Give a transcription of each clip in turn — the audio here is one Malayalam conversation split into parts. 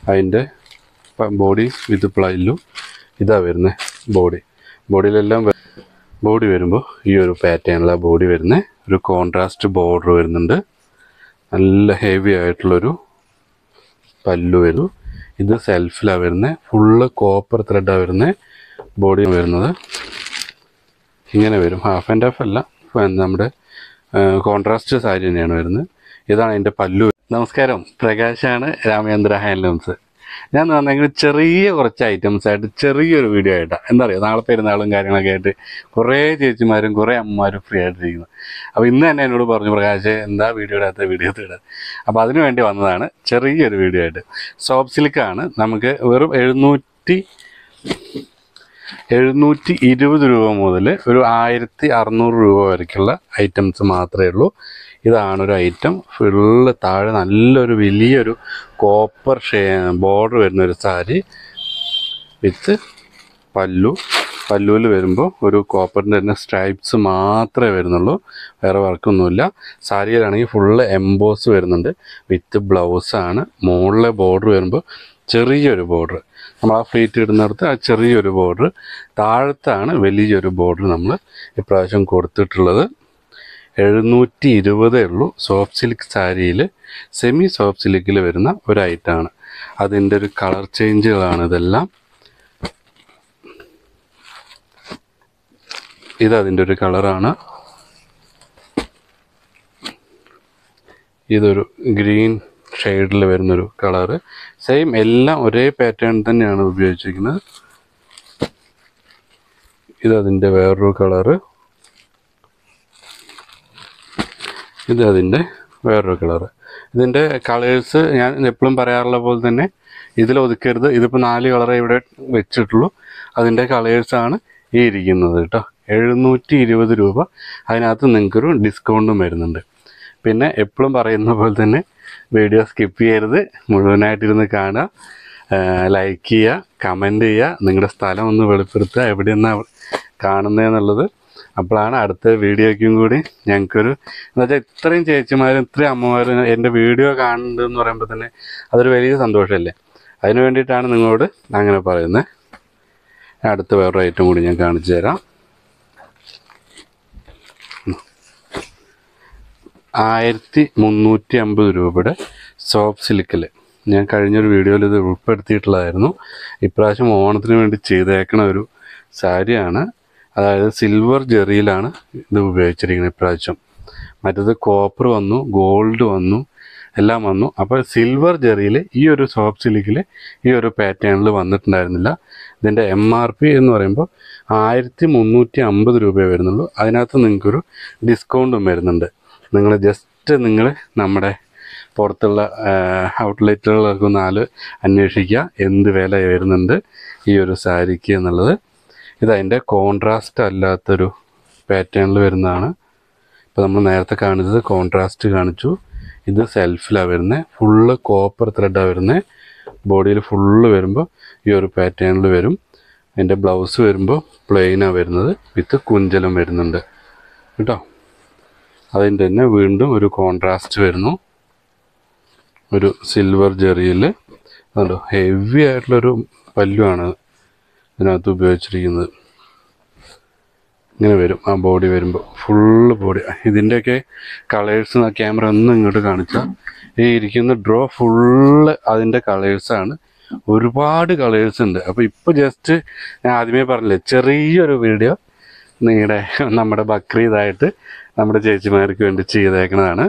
അതിൻ്റെ ബോഡി വിത്ത് പ്ലൈലും ഇതാ വരുന്നത് ബോഡി ബോഡിയിലെല്ലാം ബോഡി വരുമ്പോൾ ഈ ഒരു പാറ്റേണിലാണ് ബോഡി വരുന്നത് ഒരു കോൺട്രാസ്റ്റ് ബോർഡർ വരുന്നുണ്ട് നല്ല ഹെവി ആയിട്ടുള്ളൊരു പല്ലു വരും ഇത് സെൽഫിലാണ് വരുന്നത് ഫുള്ള് കോപ്പർ ത്രെഡാണ് വരുന്നത് ബോഡി വരുന്നത് ഇങ്ങനെ വരും ഹാഫ് ആൻഡ് ഹാഫ് അല്ല ഇപ്പം നമ്മുടെ കോൺട്രാസ്റ്റ് സാരി തന്നെയാണ് വരുന്നത് ഇതാണ് എൻ്റെ പല്ലു നമസ്കാരം പ്രകാശാണ് രാമചന്ദ്ര ഹാൻഡ്ലൂംസ് ഞാൻ വന്നെങ്കിൽ ചെറിയ കുറച്ച് ഐറ്റംസ് ആയിട്ട് ചെറിയൊരു വീഡിയോ ആയിട്ടാണ് എന്താ പറയുക നാളെ പെരുന്നാളും കാര്യങ്ങളൊക്കെ ആയിട്ട് കുറേ ചേച്ചിമാരും കുറേ അമ്മമാരും ഫ്രീ ആയിട്ടിരിക്കുന്നു അപ്പോൾ ഇന്ന് തന്നെ എന്നോട് പറഞ്ഞു പ്രകാശ് എന്താ വീഡിയോ ഇടാത്ത വീഡിയോ ഇടാത്ത അപ്പോൾ അതിനു വേണ്ടി വന്നതാണ് ചെറിയൊരു വീഡിയോ ആയിട്ട് സോപ്പ് സിൽക്കാണ് നമുക്ക് വെറും എഴുന്നൂറ്റി എഴുന്നൂറ്റി ഇരുപത് രൂപ മുതൽ ഒരു ആയിരത്തി അറുന്നൂറ് രൂപ വരയ്ക്കുള്ള ഐറ്റംസ് മാത്രമേ ഉള്ളൂ ഇതാണ് ഒരു ഐറ്റം ഫുള്ള് താഴെ നല്ലൊരു വലിയൊരു കോപ്പർ ഷേ ബോർഡർ വരുന്ന ഒരു സാരി വിത്ത് പല്ലു പല്ലുവിൽ വരുമ്പോൾ ഒരു കോപ്പറിൻ്റെ തന്നെ സ്ട്രൈപ്സ് മാത്രമേ വരുന്നുള്ളൂ വേറെ വർക്കൊന്നുമില്ല സാരിയിലാണെങ്കിൽ ഫുള്ള് എംബോസ് വരുന്നുണ്ട് വിത്ത് ബ്ലൗസാണ് മുകളിലെ ബോർഡർ വരുമ്പോൾ ചെറിയൊരു ബോർഡർ നമ്മൾ ആ ഫ്ലീറ്റ് ഇടുന്നിടത്ത് ആ ചെറിയൊരു ബോർഡർ താഴത്താണ് വലിയൊരു ബോർഡർ നമ്മൾ ഇപ്രാവശ്യം കൊടുത്തിട്ടുള്ളത് എഴുന്നൂറ്റി ഇരുപതേ ഉള്ളൂ സോഫ്റ്റ് സിൽക്ക് സാരിയിൽ സെമി സോഫ്റ്റ് സിൽക്കിൽ വരുന്ന ഒരു ഐറ്റമാണ് അതിൻ്റെ ഒരു കളർ ചേഞ്ചുകളാണ് ഇതെല്ലാം ഇത് അതിൻ്റെ ഒരു കളറാണ് ഇതൊരു ഗ്രീൻ ഷെയ്ഡിൽ വരുന്നൊരു കളറ് സെയിം എല്ലാം ഒരേ പാറ്റേൺ തന്നെയാണ് ഉപയോഗിച്ചിരിക്കുന്നത് ഇത് അതിൻ്റെ വേറൊരു കളറ് ഇത് അതിൻ്റെ വേറൊരു കളറ് ഇതിൻ്റെ കളേഴ്സ് ഞാൻ എപ്പോഴും പറയാറുള്ള പോലെ തന്നെ ഇതിൽ ഒതുക്കരുത് ഇതിപ്പോൾ നാല് കളറേ ഇവിടെ വെച്ചിട്ടുള്ളൂ അതിൻ്റെ കളേഴ്സാണ് ഈ ഇരിക്കുന്നത് കേട്ടോ എഴുന്നൂറ്റി ഇരുപത് രൂപ അതിനകത്ത് നിങ്ങൾക്കൊരു ഡിസ്കൗണ്ടും വരുന്നുണ്ട് പിന്നെ എപ്പോഴും പറയുന്ന പോലെ തന്നെ വീഡിയോ സ്കിപ്പ് ചെയ്യരുത് മുഴുവനായിട്ടിരുന്ന് കാണുക ലൈക്ക് ചെയ്യുക കമൻറ്റ് ചെയ്യുക നിങ്ങളുടെ സ്ഥലം ഒന്ന് വെളിപ്പെടുത്തുക എവിടെയെന്നാണ് കാണുന്നതെന്നുള്ളത് അപ്പോഴാണ് അടുത്ത വീഡിയോയ്ക്കും കൂടി ഞങ്ങൾക്കൊരു എന്ന് വെച്ചാൽ ഇത്രയും ചേച്ചിമാരും ഇത്രയും അമ്മമാരും എൻ്റെ വീഡിയോ കാണുന്നുണ്ടെന്ന് പറയുമ്പോൾ തന്നെ അതൊരു വലിയ സന്തോഷമല്ലേ അതിന് വേണ്ടിയിട്ടാണ് നിങ്ങളോട് അങ്ങനെ പറയുന്നത് അടുത്ത വേറൊരു ഐറ്റം കൂടി ഞാൻ കാണിച്ചു തരാം ആയിരത്തി മുന്നൂറ്റി അമ്പത് രൂപയുടെ സോപ്പ് സിൽക്കിൽ ഞാൻ കഴിഞ്ഞൊരു വീഡിയോയിൽ ഇത് ഉൾപ്പെടുത്തിയിട്ടുള്ളതായിരുന്നു ഇപ്രാവശ്യം ഓണത്തിന് വേണ്ടി ചെയ്തേക്കണ ഒരു സാരിയാണ് അതായത് സിൽവർ ജെറിയിലാണ് ഇത് ഉപയോഗിച്ചിരിക്കുന്നത് ഇപ്രാവശ്യം മറ്റത് കോപ്പർ വന്നു ഗോൾഡ് വന്നു എല്ലാം വന്നു അപ്പോൾ സിൽവർ ജെറിയിൽ ഈ ഒരു സോപ്പ് സിൽക്കിൽ ഈ ഒരു പാറ്റേണിൽ വന്നിട്ടുണ്ടായിരുന്നില്ല ഇതിൻ്റെ എം ആർ പി എന്ന് പറയുമ്പോൾ ആയിരത്തി മുന്നൂറ്റി അമ്പത് രൂപയെ വരുന്നുള്ളൂ അതിനകത്ത് നിങ്ങൾക്കൊരു ഡിസ്കൗണ്ടും വരുന്നുണ്ട് നിങ്ങൾ ജസ്റ്റ് നിങ്ങൾ നമ്മുടെ പുറത്തുള്ള ഔട്ട്ലെറ്റുകളൊക്കെ ഒന്ന് ആല് അന്വേഷിക്കുക എന്ത് വില വരുന്നുണ്ട് ഈ ഒരു സാരിക്ക് എന്നുള്ളത് ഇതതിൻ്റെ കോൺട്രാസ്റ്റ് അല്ലാത്തൊരു പാറ്റേണിൽ വരുന്നതാണ് ഇപ്പോൾ നമ്മൾ നേരത്തെ കാണിച്ചത് കോൺട്രാസ്റ്റ് കാണിച്ചു ഇത് സെൽഫിലാണ് വരുന്നത് ഫുള്ള് കോപ്പർ ത്രെഡാണ് വരുന്നത് ബോഡിയിൽ ഫുള്ള് വരുമ്പോൾ ഈ ഒരു പാറ്റേണിൽ വരും അതിൻ്റെ ബ്ലൗസ് വരുമ്പോൾ പ്ലെയിനാണ് വരുന്നത് വിത്ത് കുഞ്ചലം വരുന്നുണ്ട് കേട്ടോ അതിൻ്റെ തന്നെ വീണ്ടും ഒരു കോൺട്രാസ്റ്റ് വരുന്നു ഒരു സിൽവർ ജെറിയിൽ അതുണ്ടോ ഹെവി ആയിട്ടുള്ളൊരു പല്ലുവാണ് ഇതിനകത്ത് ഉപയോഗിച്ചിരിക്കുന്നത് ഇങ്ങനെ വരും ആ ബോഡി വരുമ്പോൾ ഫുള്ള് ബോഡി ഇതിൻ്റെയൊക്കെ കളേഴ്സ് ക്യാമറ ഒന്നും ഇങ്ങോട്ട് കാണിച്ചാൽ ഈ ഇരിക്കുന്ന ഡ്രോ ഫുള്ള് അതിൻ്റെ കളേഴ്സാണ് ഒരുപാട് കളേഴ്സ് ഉണ്ട് അപ്പോൾ ഇപ്പോൾ ജസ്റ്റ് ഞാൻ ആദ്യമേ പറഞ്ഞില്ലേ ചെറിയൊരു വീഡിയോ നിങ്ങളുടെ നമ്മുടെ ബക്രീദായിട്ട് നമ്മുടെ ചേച്ചിമാർക്ക് വേണ്ടി ചെയ്തേക്കണതാണ്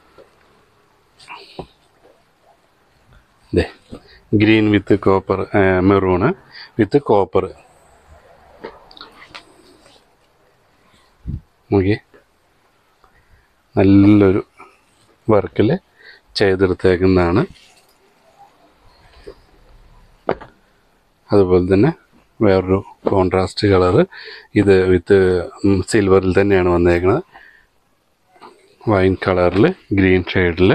ദേ green with copper maroon with copper നോക്കി നല്ലൊരു വർക്കിൽ ചെയ്തെടുത്തേക്കുന്നതാണ് അതുപോലെ തന്നെ വേറൊരു കോൺട്രാസ്റ്റ് കളറ് ഇത് വിത്ത് സിൽവറിൽ തന്നെയാണ് വന്നേക്കുന്നത് വൈൻ കളറിൽ ഗ്രീൻ ഷെയ്ഡിൽ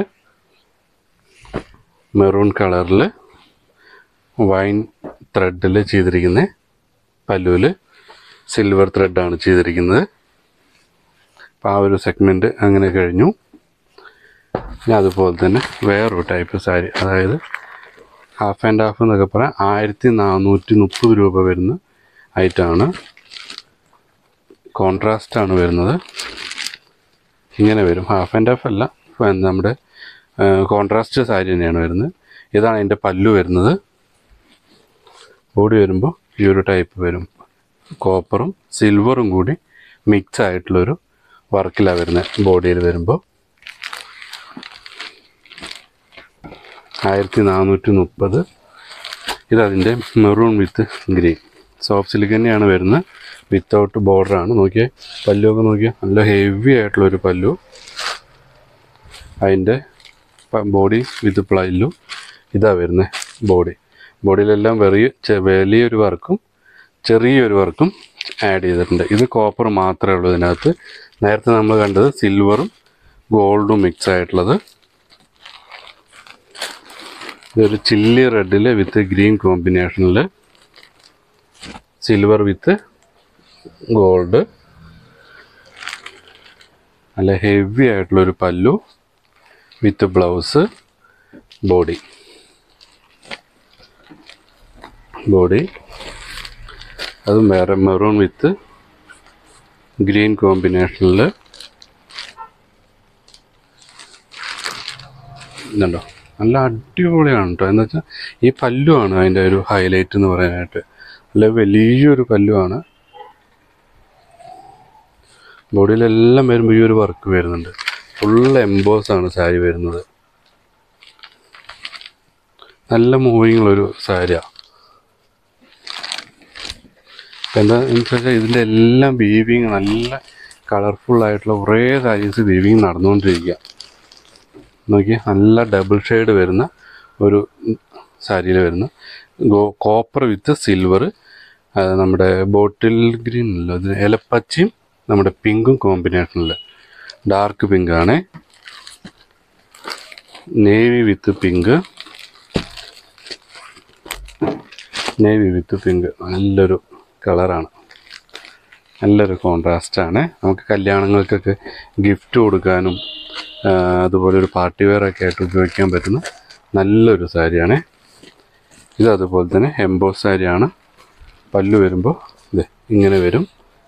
മെറൂൺ കളറിൽ വൈൻ ത്രെഡിൽ ചെയ്തിരിക്കുന്നത് പല്ലുവിൽ സിൽവർ ത്രെഡാണ് ചെയ്തിരിക്കുന്നത് അപ്പോൾ ആ ഒരു സെഗ്മെൻറ്റ് അങ്ങനെ കഴിഞ്ഞു ഇനി അതുപോലെ തന്നെ വേറൊരു ടൈപ്പ് സാരി അതായത് ഹാഫ് ആൻഡ് ഹാഫ് എന്നൊക്കെ പറയാം ആയിരത്തി നാനൂറ്റി മുപ്പത് രൂപ വരുന്ന ഐറ്റമാണ് കോൺട്രാസ്റ്റ് ആണ് വരുന്നത് ഇങ്ങനെ വരും ഹാഫ് ആൻഡ് ഹാഫ് അല്ല ഇപ്പം നമ്മുടെ കോൺട്രാസ്റ്റ് സാരി തന്നെയാണ് വരുന്നത് ഇതാണ് അതിൻ്റെ പല്ലു വരുന്നത് ബോഡി വരുമ്പോൾ ഈ ഒരു ടൈപ്പ് വരും കോപ്പറും സിൽവറും കൂടി മിക്സ് ആയിട്ടുള്ളൊരു വർക്കിലാണ് വരുന്നത് ബോഡിയിൽ വരുമ്പോൾ ആയിരത്തി നാനൂറ്റി മുപ്പത് ഇതതിൻ്റെ maroon with green soft silk തന്നെയാണ് വരുന്നത് വിത്തൗട്ട് ബോർഡറാണ് നോക്കിയേ പല്ലുമൊക്കെ നോക്കിയാൽ നല്ല ഹെവി ആയിട്ടുള്ളൊരു പല്ലു അതിൻ്റെ ബോഡി വിത്ത് പ്ലൈലും ഇതാ വരുന്നത് ബോഡി ബോഡിയിലെല്ലാം വെറിയ ചെ- വലിയൊരു വർക്കും ചെറിയൊരു വർക്കും ആഡ് ചെയ്തിട്ടുണ്ട് ഇത് കോപ്പർ മാത്രമേ ഉള്ളൂ ഇതിനകത്ത് നേരത്തെ നമ്മൾ കണ്ടത് സിൽവറും ഗോൾഡും മിക്സ് ആയിട്ടുള്ളത് ഇതൊരു ചില്ലി റെഡിൽ വിത്ത് ഗ്രീൻ കോമ്പിനേഷനിൽ സിൽവർ വിത്ത് ഗോൾഡ് നല്ല ഹെവി ആയിട്ടുള്ളൊരു പല്ലു വിത്ത് ബ്ലൗസ് ബോഡി ബോഡി അതും വേറെ മെറൂൺ വിത്ത് ഗ്രീൻ കോമ്പിനേഷനിൽ ഇതുണ്ടോ നല്ല അടിപൊളിയാണ് കേട്ടോ എന്ന് വെച്ചാൽ ഈ പല്ലുവാണ് അതിൻ്റെ ഒരു ഹൈലൈറ്റ് എന്ന് പറയാനായിട്ട് നല്ല വലിയൊരു പല്ലുവാണ് ബോഡിയിലെല്ലാം വരുമ്പോൾ ഈ ഒരു വർക്ക് വരുന്നുണ്ട് ഫുൾ എംബോസ് ആണ് സാരി വരുന്നത് നല്ല മൂവിങ് ഉള്ളൊരു സാരിയാണ് എന്താണെന്ന് വെച്ചാൽ ഇതിൻ്റെ എല്ലാം വീവിങ് നല്ല കളർഫുൾ ആയിട്ടുള്ള കുറേ സാരീസ് വീവിങ് നടന്നുകൊണ്ടിരിക്കുക നോക്കി നല്ല ഡബിൾ ഷെയ്ഡ് വരുന്ന ഒരു സാരിയിൽ വരുന്ന ഗോ കോപ്പർ വിത്ത് സിൽവർ നമ്മുടെ ബോട്ടിൽ ഗ്രീൻ അല്ല ഇത് ഇലപ്പച്ചയും നമ്മുടെ പിങ്കും കോമ്പിനേഷനിൽ ഡാർക്ക് പിങ്ക് ആണ് navy with pink navy with pink നല്ലൊരു കളറാണ് നല്ലൊരു കോൺട്രാസ്റ്റാണ് നമുക്ക് കല്യാണങ്ങൾക്കൊക്കെ ഗിഫ്റ്റ് കൊടുക്കാനും ആ, അതുപോലെ ഒരു പാർട്ടി വെയർ ഒക്കെ ആയിട്ട് ഉപയോഗിക്കാൻ പറ്റുന്ന നല്ലൊരു സാരിയാണ് ഇത് അതുപോലെ തന്നെ എംബോസ് സാരിയാണ് പല്ലു വരുമ്പോൾ ഇത് ഇങ്ങനെ വരും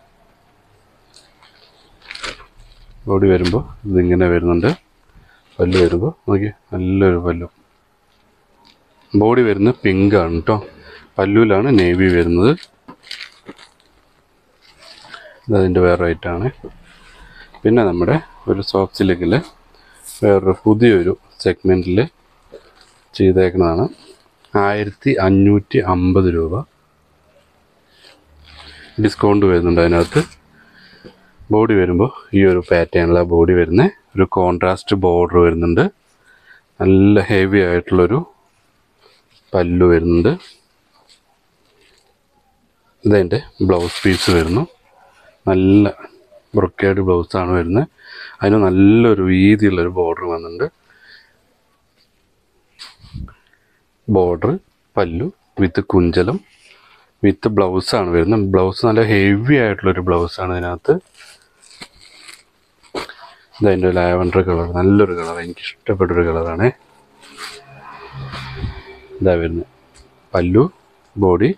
ബോഡി വരുമ്പോൾ ഇതിങ്ങനെ വരുന്നുണ്ട് പല്ല് വരുമ്പോൾ നോക്കി നല്ലൊരു പല്ലു ബോഡി വരുന്നത് പിങ്ക് ആണ് കേട്ടോ പല്ലുവിലാണ് നേവി വരുന്നത് ഇതതിൻ്റെ വേറെ ഐറ്റാണ് പിന്നെ നമ്മുടെ ഒരു സോഫ്റ്റ് സിലിക്കിൽ വേറൊരു പുതിയൊരു സെഗ്മെൻറ്റിൽ ചെയ്തേക്കുന്നതാണ് ആയിരത്തി അഞ്ഞൂറ്റി അമ്പത് രൂപ ഡിസ്കൗണ്ട് വരുന്നുണ്ട് അതിനകത്ത് ബോഡി വരുമ്പോൾ ഈ ഒരു പാറ്റേണിലാണ് ബോഡി വരുന്നത് ഒരു കോൺട്രാസ്റ്റ് ബോർഡർ വരുന്നുണ്ട് നല്ല ഹെവി ആയിട്ടുള്ളൊരു പല്ലു വരുന്നുണ്ട് ഇതതിൻ്റെ ബ്ലൗസ് പീസ് വരുന്നു നല്ല ബ്രൊക്കേഡ് ബ്ലൗസാണ് വരുന്നത് അതിന് നല്ലൊരു വീതിയുള്ളൊരു ബോർഡർ വന്നിട്ടുണ്ട് ബോർഡർ പല്ലു വിത്ത് കുഞ്ചലം വിത്ത് ബ്ലൗസാണ് വരുന്നത് ബ്ലൗസ് നല്ല ഹെവി ആയിട്ടുള്ളൊരു ബ്ലൗസാണ് ഇതിനകത്ത് ഇതതിൻ്റെ ലാവൻഡർ കളർ നല്ലൊരു കളർ എനിക്ക് ഇഷ്ടപ്പെട്ടൊരു കളറാണ് ഇതാ വരുന്നത് പല്ലു ബോഡി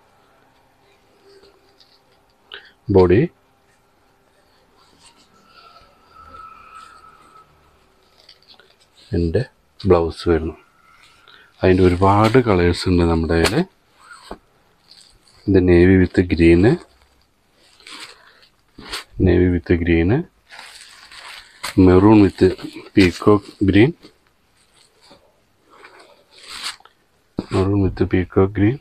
ബോഡി എൻ്റെ ബ്ലൗസ് വരുന്നു അതിൻ്റെ ഒരുപാട് കളേഴ്സ് ഉണ്ട് നമ്മുടെ കയ്യിൽ ഇത് navy with green navy with green maroon with peacock green maroon with peacock green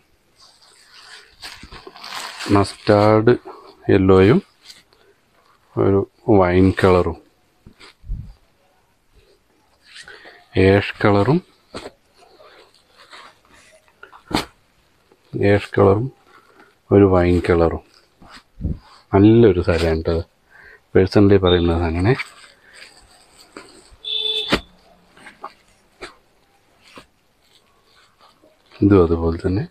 mustard യെല്ലോയും ഒരു വൈൻ കളറും ഏഷ് കളറും ഏഷ് കളറും ഒരു വൈൻ കളറും നല്ലൊരു സാരിയാണ് കേട്ടോ പേഴ്സണലി പറയുന്നത് അങ്ങനെ ഇതും അതുപോലെ തന്നെ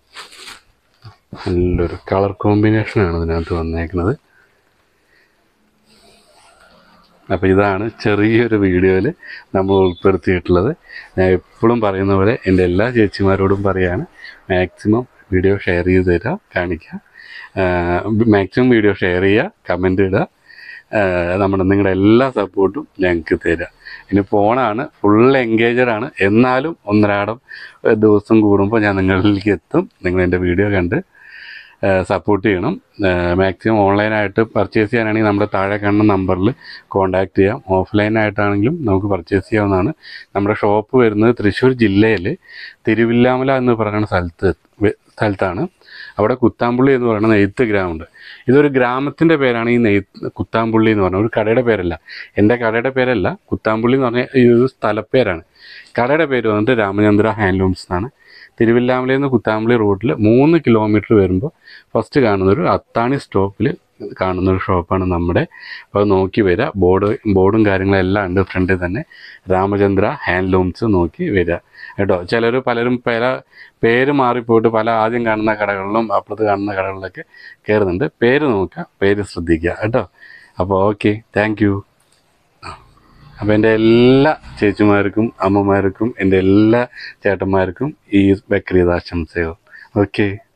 നല്ലൊരു കളർ കോമ്പിനേഷനാണ് ഇതിനകത്ത് വന്നേക്കുന്നത് അപ്പോൾ ഇതാണ് ചെറിയൊരു വീഡിയോയിൽ നമ്മൾ ഉൾപ്പെടുത്തിയിട്ടുള്ളത് ഞാൻ എപ്പോഴും പറയുന്ന പോലെ എൻ്റെ എല്ലാ ചേച്ചിമാരോടും പറയാണ് മാക്സിമം വീഡിയോ ഷെയർ ചെയ്ത് തരിക കാണിക്കുക മാക്സിമം വീഡിയോ ഷെയർ ചെയ്യുക കമൻ്റ് ഇടുക ആഹ് നമ്മുടെ നിങ്ങളുടെ എല്ലാ സപ്പോർട്ടും ഞങ്ങൾക്ക് തരിക ഇനി ഫോണാണ് ഫുൾ എൻഗേജഡ് ആണ് എന്നാലും ഒന്നരാടം ഏഹ് ദിവസം കൂടുമ്പോൾ ഞാൻ നിങ്ങളിലേക്ക് എത്തും നിങ്ങൾ എൻ്റെ വീഡിയോ കണ്ട് സപ്പോർട്ട് ചെയ്യണം മാക്സിമം ഓൺലൈനായിട്ട് പർച്ചേസ് ചെയ്യാനാണെങ്കിൽ നമ്മുടെ താഴെ കാണുന്ന നമ്പറിൽ കോൺടാക്ട് ചെയ്യാം ഓഫ്ലൈനായിട്ടാണെങ്കിലും നമുക്ക് പർച്ചേസ് ചെയ്യാവുന്നതാണ് നമ്മുടെ ഷോപ്പ് വരുന്നത് തൃശ്ശൂർ ജില്ലയിൽ തിരുവില്ലാമല എന്ന് പറയുന്ന സ്ഥലത്ത് വെ- സ്ഥലത്താണ് അവിടെ കുത്താമ്പുള്ളി എന്ന് പറയുന്ന നെയ്ത്ത് ഗ്രാമമുണ്ട് ഇതൊരു ഗ്രാമത്തിൻ്റെ പേരാണ് ഈ നെയ്ത്ത് കുത്താമ്പുള്ളി എന്ന് പറഞ്ഞ ഒരു കടയുടെ പേരല്ല എൻ്റെ കടയുടെ പേരല്ല കുത്താമ്പുള്ളി എന്ന് പറഞ്ഞ ഈ ഒരു സ്ഥലപ്പേരാണ് കടയുടെ പേര് വന്നിട്ട് രാമചന്ദ്ര ഹാൻഡ്ലൂംസ് എന്നാണ് തിരുവില്ലാമലയിൽ നിന്ന് കുത്താമ്പുള്ളി റോഡിൽ മൂന്ന് കിലോമീറ്റർ വരുമ്പോൾ ഫസ്റ്റ് കാണുന്ന ഒരു അത്താണി സ്റ്റോപ്പിൽ കാണുന്ന ഒരു ഷോപ്പാണ് നമ്മുടെ അപ്പോൾ അത് നോക്കി വരിക ബോർഡ് ബോർഡും കാര്യങ്ങളും എല്ലാം ഉണ്ട് ഫ്രണ്ടിൽ തന്നെ രാമചന്ദ്ര ഹാൻഡ്ലൂംസ് നോക്കി വരിക കേട്ടോ ചിലർ പലരും പല പേര് മാറിപ്പോയിട്ട് പല ആദ്യം കാണുന്ന കടകളിലും അപ്പുറത്ത് കാണുന്ന കടകളിലൊക്കെ കയറുന്നുണ്ട് പേര് നോക്കുക പേര് ശ്രദ്ധിക്കുക കേട്ടോ അപ്പോൾ ഓക്കെ താങ്ക് യു അപ്പോൾ എൻ്റെ എല്ലാ ചേച്ചിമാർക്കും അമ്മമാർക്കും എൻ്റെ എല്ലാ ചേട്ടന്മാർക്കും ഈ ബക്രീദ് ആശംസകൾ ഓക്കെ